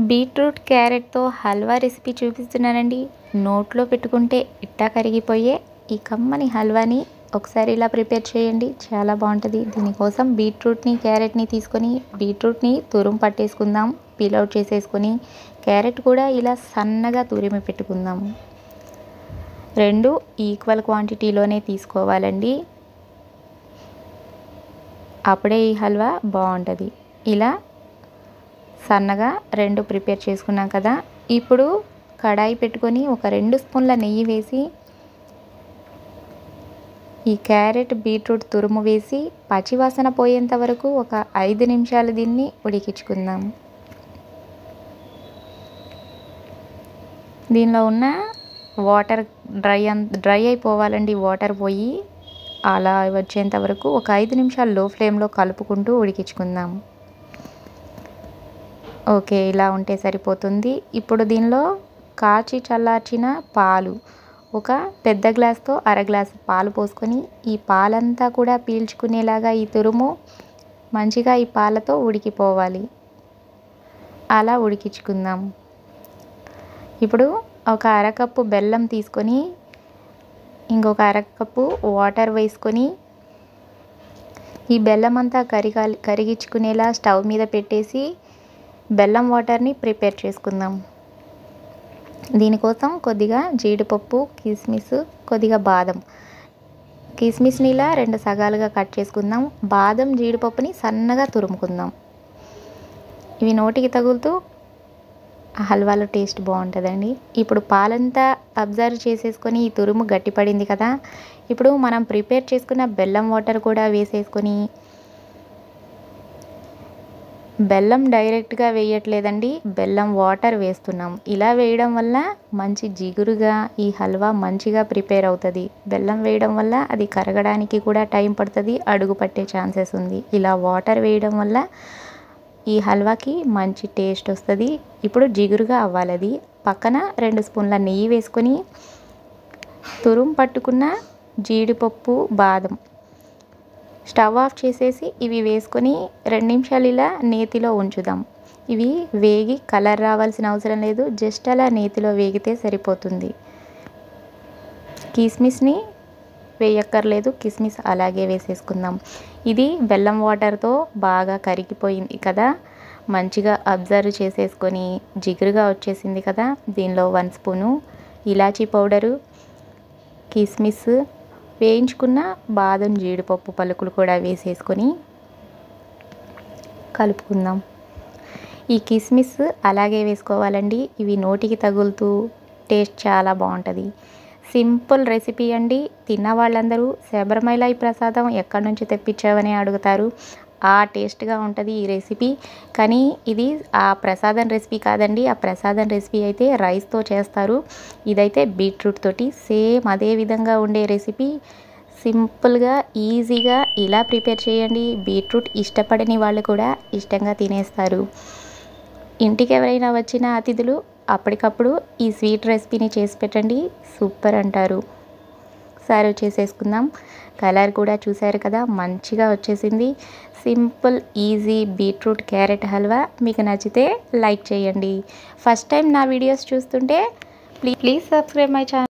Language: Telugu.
బీట్రూట్ క్యారెట్తో హల్వా రెసిపీ చూపిస్తున్నానండి నోట్లో పెట్టుకుంటే ఇట్టా కరిగిపోయే ఈ కమ్మని హల్వాని ఒకసారి ఇలా ప్రిపేర్ చేయండి చాలా బాగుంటుంది దీనికోసం బీట్రూట్ని క్యారెట్ని తీసుకొని బీట్రూట్ని తురుము పట్టేసుకుందాం పీల్ అవుట్ చేసేసుకొని క్యారెట్ కూడా ఇలా సన్నగా తురిమి పెట్టుకుందాం రెండు ఈక్వల్ క్వాంటిటీలోనే తీసుకోవాలండి అప్పుడే ఈ హల్వా బాగుంటుంది ఇలా సన్నగా రెండు ప్రిపేర్ చేసుకున్నాం కదా ఇప్పుడు కడాయి పెట్టుకొని ఒక రెండు స్పూన్ల నెయ్యి వేసి ఈ క్యారెట్ బీట్రూట్ తురుము వేసి పచ్చివాసన పోయేంత వరకు ఒక ఐదు నిమిషాలు దీన్ని ఉడికించుకుందాం దీనిలో ఉన్న వాటర్ డ్రై డ్రై అయిపోవాలండి వాటర్ పోయి అలా వచ్చేంత వరకు ఒక ఐదు నిమిషాలు లో ఫ్లేమ్లో కలుపుకుంటూ ఉడికించుకుందాం ఓకే ఇలా ఉంటే సరిపోతుంది ఇప్పుడు దీనిలో కాచి చల్లార్చిన పాలు ఒక పెద్ద గ్లాస్తో అర గ్లాస్ పాలు పోసుకొని ఈ పాలంతా కూడా పీల్చుకునేలాగా ఈ తురుము మంచిగా ఈ పాలతో ఉడికిపోవాలి అలా ఉడికించుకుందాం ఇప్పుడు ఒక అరకప్పు బెల్లం తీసుకొని ఇంకొక అరకప్పు వాటర్ వేసుకొని ఈ బెల్లం అంతా కరిగాలి కరిగించుకునేలా స్టవ్ మీద పెట్టేసి బెల్లం వాటర్ని ప్రిపేర్ చేసుకుందాం దీనికోసం కొద్దిగా జీడిపప్పు కిస్మిస్ కొద్దిగా బాదం కిస్మిస్ని ఇలా రెండు సగాలుగా కట్ చేసుకుందాం బాదం జీడిపప్పుని సన్నగా తురుముకుందాం ఇవి నోటికి తగులుతూ హల్వాలో టేస్ట్ బాగుంటుందండి ఇప్పుడు పాలంతా అబ్జర్వ్ చేసేసుకొని ఈ తురుము గట్టిపడింది కదా ఇప్పుడు మనం ప్రిపేర్ చేసుకున్న బెల్లం వాటర్ కూడా వేసేసుకొని బెల్లం డైరెక్ట్గా వేయట్లేదండి బెల్లం వాటర్ వేస్తున్నాం ఇలా వేయడం వల్ల మంచి జిగురుగా ఈ హల్వా మంచిగా ప్రిపేర్ అవుతుంది బెల్లం వేయడం వల్ల అది కరగడానికి కూడా టైం పడుతుంది అడుగు పట్టే ఛాన్సెస్ ఉంది ఇలా వాటర్ వేయడం వల్ల ఈ హల్వాకి మంచి టేస్ట్ వస్తుంది ఇప్పుడు జిగురుగా అవ్వాలి అది పక్కన రెండు స్పూన్ల నెయ్యి వేసుకొని తురుము పట్టుకున్న జీడిపప్పు బాదం స్టవ్ ఆఫ్ చేసేసి ఇవి వేసుకొని రెండు నిమిషాలు ఇలా నేతిలో ఉంచుదాం ఇవి వేగి కలర్ రావాల్సిన అవసరం లేదు జస్ట్ అలా నేతిలో వేగితే సరిపోతుంది కిస్మిస్ని వేయక్కర్లేదు కిస్మిస్ అలాగే వేసేసుకుందాం ఇది బెల్లం వాటర్తో బాగా కరిగిపోయింది కదా మంచిగా అబ్జర్వ్ చేసేసుకొని జిగురుగా వచ్చేసింది కదా దీనిలో వన్ స్పూను ఇలాచీ పౌడరు కిస్మిస్ వేయించుకున్న బాదం జీడిపప్పు పలుకులు కూడా వేసేసుకొని కలుపుకుందాం ఈ కిస్మిస్ అలాగే వేసుకోవాలండి ఇవి నోటికి తగులుతూ టేస్ట్ చాలా బాగుంటుంది సింపుల్ రెసిపీ అండి తిన్న వాళ్ళందరూ శబరిమలై ప్రసాదం ఎక్కడి నుంచి తెప్పించావని అడుగుతారు ఆ టేస్ట్గా ఉంటుంది ఈ రెసిపీ కానీ ఇది ఆ ప్రసాదం రెసిపీ కాదండి ఆ ప్రసాదం రెసిపీ అయితే రైస్తో చేస్తారు ఇదైతే బీట్రూట్ తోటి సేమ్ అదే విధంగా ఉండే రెసిపీ సింపుల్గా ఈజీగా ఇలా ప్రిపేర్ చేయండి బీట్రూట్ ఇష్టపడని వాళ్ళు కూడా ఇష్టంగా తినేస్తారు ఇంటికి ఎవరైనా వచ్చిన అతిథులు అప్పటికప్పుడు ఈ స్వీట్ రెసిపీని చేసి పెట్టండి సూపర్ అంటారు సర్వ్ చేసేసుకుందాం కలర్ కూడా చూసారు కదా మంచిగా వచ్చేసింది simple easy beetroot carrot halwa మీకు నచ్చితే లైక్ చేయండి ఫస్ట్ టైం నా వీడియోస్ చూస్తుంటే please please subscribe my channel